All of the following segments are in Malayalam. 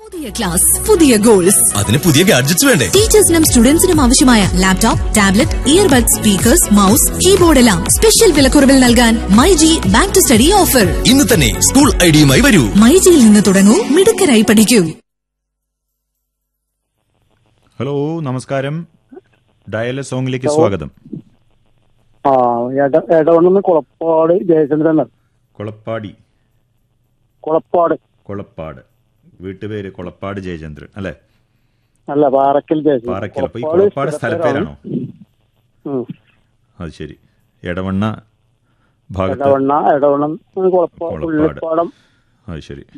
പുതിയ ക്ലാസ് പുതിയ ഗോൾസ് അതിന് പുതിയ ഗാഡ്ജറ്റ്സ് വേണ്ടേ ടീച്ചേഴ്സിനും സ്റ്റുഡൻസിനും ആവശ്യമായ laptop tablet earbud speakers mouse keyboard എല്ലാം സ്പെഷ്യൽ വിലക്കുറവിൽ നൽകാൻ myG back to study offer ഇന്ന് തന്നെ സ്കൂൾ ഐഡിയുമായി വരൂ മൈജിയിൽ നിന്ന് തുടങ്ങൂ മിടുക്കരായി പഠിക്കൂ ഹലോ നമസ്കാരം ഡയല സോങ്ങിലേക്ക് സ്വാഗതം ആ എട- എടവണ്ണന്ന് കുളപ്പാട് ജയചന്ദ്രൻ കൊളപ്പാടി കുളപ്പാട് കൊളപ്പാട് വീട്ടുപേര് കൊളപ്പാട് ജയചന്ദ്രൻ അല്ലെ അല്ല പാറക്കൽ ജയചന്ദ്രൻ പാറയ്ക്കൽ അപ്പൊ ഈ കുളപ്പാട് കൊളപ്പാട് സ്ഥലപ്പേരാണോ ഉം. അത് ശരി എടവണ്ണ ഭാഗത്ത് എടവണ്ണ എടവണ്ണം കുളപ്പാട് കുളപ്പാട്. ഉള്ളിപ്പാടം അത് ശരി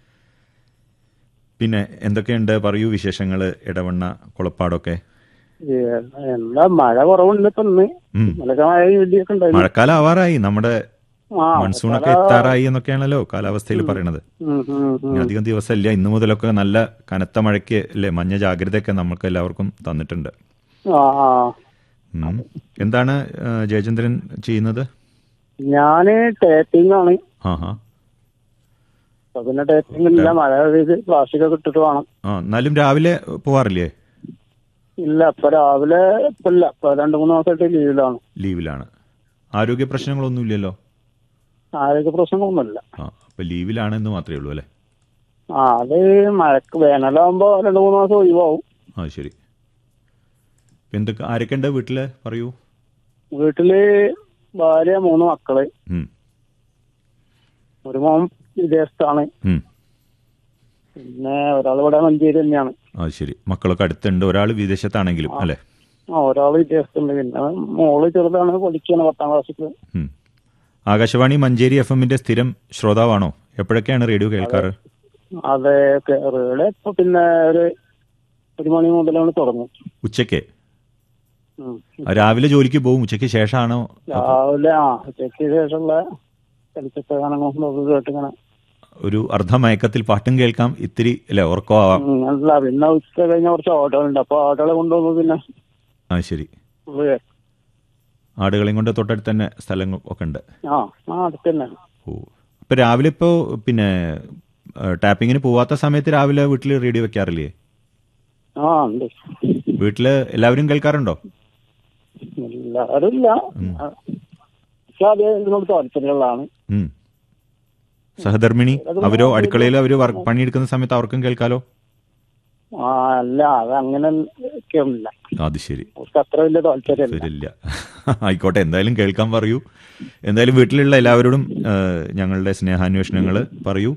പിന്നെ എന്തൊക്കെയുണ്ട് പറയൂ വിശേഷങ്ങള് എടവണ്ണ കൊളപ്പാടൊക്കെ ഏ- എന്താ മഴ കുറവുണ്ട് ഇപ്പൊ ഇന്ന് ഉം. ഇന്നലൊക്കെ മഴ ഇടിയൊക്കെ ഉണ്ടായിരുന്നു മഴക്കാലം ആവാറായി നമ്മുടെ ആ, മൺസൂണൊക്കെ മഴക്കാലം- എത്താറായി എന്നൊക്കെയാണല്ലോ കാലാവസ്ഥയിൽ പറയണത് ഉം, ഉം, ഉം. ഇനി അധികം ദിവസമില്ല ഇന്നു മുതലൊക്കെ നല്ല കനത്ത മഴയ്ക്ക് അല്ലേ മഞ്ഞ ജാഗ്രതയൊക്കെ നമുക്ക് എല്ലാവർക്കും തന്നിട്ടുണ്ട് ആ ആ ഉം. എന്താണ് ആ, ജയചന്ദ്രൻ ചെയ്യുന്നത് ഞാന് ടേപ്പിംഗ് ആണ് ആ ഹാ അപ്പൊ പിന്നെ ടേപ്പിംഗ് ഇല്ല മഴ പെയ്ത് പ്ലാസ്റ്റിക് ഒക്കെ ഇട്ടിട്ട് വേണം ആ എന്നാലും രാവിലെ പോവാറില്ലേ ഇല്ല ഇപ്പൊ രാവിലെ ഇപ്പൊ ഇല്ല ഇപ്പൊ രണ്ടു മൂന്ന് ദിവസമായിട്ട് ലീവിലാണ് ലീവിലാണ് ആരോഗ്യ പ്രശ്നങ്ങളൊന്നുമില്ലല്ലോ ആരോഗ്യ പ്രശ്നങ്ങളൊന്നുമില്ല ആ അപ്പൊ ലീവിലാണെന്ന് മാത്രമേ ഉള്ളൂ അല്ലേ ആ അത് മഴക്ക് വേനലാകുമ്പോ രണ്ടു മൂന്ന് മാസം ഒഴിവാവും ആ ശരി ഇപ്പൊ എന്തൊക്കെ ആരൊക്കെ ഉണ്ട് വീട്ടില് പറയൂ വീട്ടില് ഭാര്യ മൂന്ന് മക്കള് ഉം. ഒരു മോൻ വിദേശത്താണ് ഉം. പിന്നെ ഒരാൾ ഇവിടെ മഞ്ചേരി തന്നെയാണ് ആ ശരി മക്കളൊക്കെ അടുത്തുണ്ട് ഒരാൾ വിദേശത്താണെങ്കിലും അല്ലേ ആ ഒരാൾ വിദേശത്തുണ്ട് പിന്നെ മോള് ചെറുതാണ് പഠിക്കാണ് പത്താം ക്ലാസ്സിൽ ഉം. ആകാശവാണി മഞ്ചേരി എഫ് എമ്മിന്റെ സ്ഥിരം ശ്രോതാവാണോ എപ്പോഴൊക്കെയാണ് റേഡിയോ കേൾക്കാറ് അതെ കേരള ഇപ്പൊ പിന്നെ ഒരു ഒരു മണി മുതലാണ് തുടങ്ങും ഉച്ചയ്ക്ക് ഉം. ആ, രാവിലെ ജോലിക്ക് പോകും ഉച്ചയ്ക്ക് ശേഷമാണോ രാവിലെ ആ ഉച്ചയ്ക്ക് ശേഷമുള്ള ചലച്ചിത്ര ഗാനങ്ങളൊക്കെ കേട്ടിങ്ങനെ ഒരു അർദ്ധമയക്കത്തിൽ പാട്ടും കേൾക്കാം ഇത്തിരി അല്ലെ ഉറക്കമാവാം ഉം, അല്ല പിന്നെ ഉച്ച കഴിഞ്ഞ കുറച്ച് ഓട്ടോകളുണ്ട് അപ്പൊ ഓട്ടോകളെ കൊണ്ടുവന്നു പിന്നെ ആ ശരി ഉള്ളു കേറി. ആടുകളെയും കൊണ്ട് തൊട്ടടുത്ത് തന്നെ സ്ഥലങ്ങൾ ഒക്കെ ഉണ്ട് ആ ആ അടുത്ത് തന്നെ ഓ ഇപ്പൊ രാവിലെ ഇപ്പോ പിന്നെ ആ, ടാപ്പിങ്ങിന് പോവാത്ത സമയത്ത് രാവിലെ വീട്ടിൽ റേഡിയോ വെക്കാറില്ലേ ആ ഉണ്ട് വീട്ടില് എല്ലാവരും കേൾക്കാറുണ്ടോ എല്ലാവരും ഇല്ല പക്ഷെ അത് ഇതിനോട് താല്പര്യമുള്ളതാണ് ഉം സഹധർമ്മിണി അവരോ അടുക്കളയിൽ അവര് വർക്ക് പണിയെടുക്കുന്ന സമയത്ത് അവർക്കും കേൾക്കാലോ ആ അല്ല അത് അങ്ങനെ ഒക്കെ ഇല്ല അത് ശരി അവർക്ക് അത്ര വലിയ താല്പര്യമില്ല ശരിയില്ല ആയിക്കോട്ടെ എന്തായാലും കേൾക്കാൻ പറയൂ എന്തായാലും വീട്ടിലുള്ള എല്ലാവരോടും ആ, ഞങ്ങളുടെ സ്നേഹാന്വേഷണങ്ങൾ പറയൂ